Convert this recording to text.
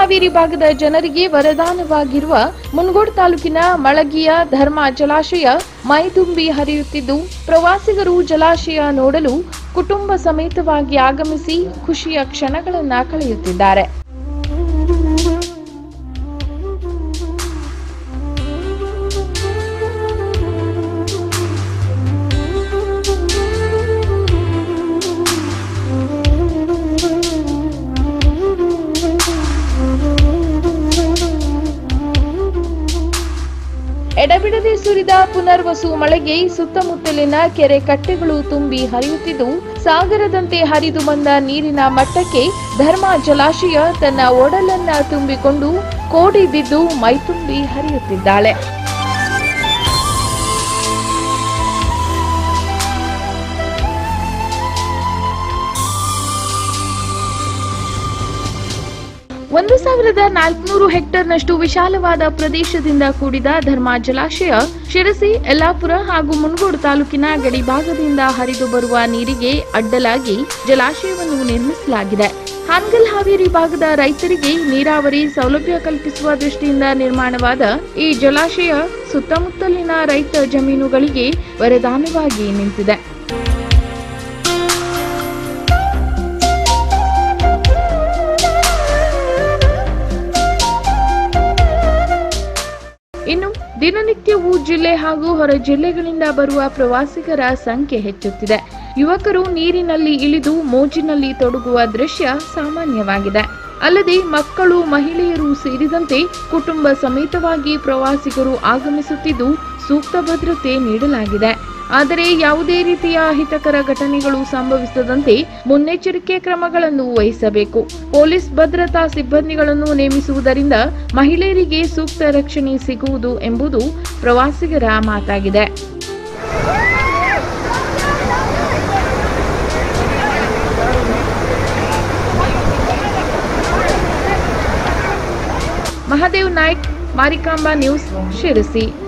ಹಾವೇರಿ ಭಾಗದ ಜನರಿಗೆ ವರದಾನವಾಗಿರುವ ಮುನ್ಗೋಡ್ ತಾಲೂಕಿನ ಮಳಗಿಯ ಧರ್ಮ ಜಲಾಶಯ ಮೈದುಂಬಿ ಹರಿಯುತ್ತಿದ್ದು ಪ್ರವಾಸಿಗರು ಜಲಾಶಯ ನೋಡಲು ಕುಟುಂಬ ಸಮೇತವಾಗಿ ಆಗಮಿಸಿ ಖುಷಿಯ ಕ್ಷಣಗಳನ್ನ ಕಳೆಯುತ್ತಿದ್ದಾರೆ ಎಡಬಿಡದೆ ಸುರಿದ ಪುನರ್ವಸು ಮಳೆಗೆ ಸುತ್ತಮುತ್ತಲಿನ ಕೆರೆ ಕಟ್ಟೆಗಳು ತುಂಬಿ ಹರಿಯುತ್ತಿದ್ದು ಸಾಗರದಂತೆ ಹರಿದು ಬಂದ ನೀರಿನ ಮಟ್ಟಕ್ಕೆ ಧರ್ಮ ಜಲಾಶಯ ತನ್ನ ಒಡಲನ್ನ ತುಂಬಿಕೊಂಡು ಕೋಡಿ ಬಿದ್ದು ಮೈತುಂಬಿ ಹರಿಯುತ್ತಿದ್ದಾಳೆ ಒಂದು ಸಾವಿರದ ನಾಲ್ಕುನೂರು ಹೆಕ್ಟೇರ್ನಷ್ಟು ವಿಶಾಲವಾದ ಪ್ರದೇಶದಿಂದ ಕೂಡಿದ ಧರ್ಮ ಜಲಾಶಯ ಶಿರಸಿ ಯಲ್ಲಾಪುರ ಹಾಗೂ ಮುನ್ಗೋಡು ತಾಲೂಕಿನ ಗಡಿ ಭಾಗದಿಂದ ಹರಿದು ಬರುವ ನೀರಿಗೆ ಅಡ್ಡಲಾಗಿ ಜಲಾಶಯವನ್ನು ನಿರ್ಮಿಸಲಾಗಿದೆ ಹಾನಗಲ್ ಹಾವೇರಿ ಭಾಗದ ರೈತರಿಗೆ ನೀರಾವರಿ ಸೌಲಭ್ಯ ಕಲ್ಪಿಸುವ ದೃಷ್ಟಿಯಿಂದ ನಿರ್ಮಾಣವಾದ ಈ ಜಲಾಶಯ ಸುತ್ತಮುತ್ತಲಿನ ರೈತ ಜಮೀನುಗಳಿಗೆ ವರದಾನವಾಗಿ ನಿಂತಿದೆ ಇನ್ನು ದಿನನಿತ್ಯವೂ ಜಿಲ್ಲೆ ಹಾಗೂ ಹೊರ ಜಿಲ್ಲೆಗಳಿಂದ ಬರುವ ಪ್ರವಾಸಿಗರ ಸಂಖ್ಯೆ ಹೆಚ್ಚುತ್ತಿದೆ ಯುವಕರು ನೀರಿನಲ್ಲಿ ಇಳಿದು ಮೋಜಿನಲ್ಲಿ ತೊಡಗುವ ದೃಶ್ಯ ಸಾಮಾನ್ಯವಾಗಿದೆ ಅಲ್ಲದೆ ಮಕ್ಕಳು ಮಹಿಳೆಯರು ಸೇರಿದಂತೆ ಕುಟುಂಬ ಸಮೇತವಾಗಿ ಪ್ರವಾಸಿಗರು ಆಗಮಿಸುತ್ತಿದ್ದು ಸೂಕ್ತ ಭದ್ರತೆ ನೀಡಲಾಗಿದೆ ಆದರೆ ಯಾವುದೇ ರೀತಿಯ ಅಹಿತಕರ ಘಟನೆಗಳು ಸಂಭವಿಸದಂತೆ ಮುನ್ನೆಚ್ಚರಿಕೆ ಕ್ರಮಗಳನ್ನು ವಹಿಸಬೇಕು ಪೊಲೀಸ್ ಭದ್ರತಾ ಸಿಬ್ಬಂದಿಗಳನ್ನು ನೇಮಿಸುವುದರಿಂದ ಮಹಿಳೆಯರಿಗೆ ಸೂಕ್ತ ರಕ್ಷಣೆ ಸಿಗುವುದು ಎಂಬುದು ಪ್ರವಾಸಿಗರ ಮಾತಾಗಿದೆ ಮಹಾದೇವ್ ನಾಯ್ಕ್ ಮಾರಿಕಾಂಬಾ ನ್ಯೂಸ್ ಶಿರಸಿ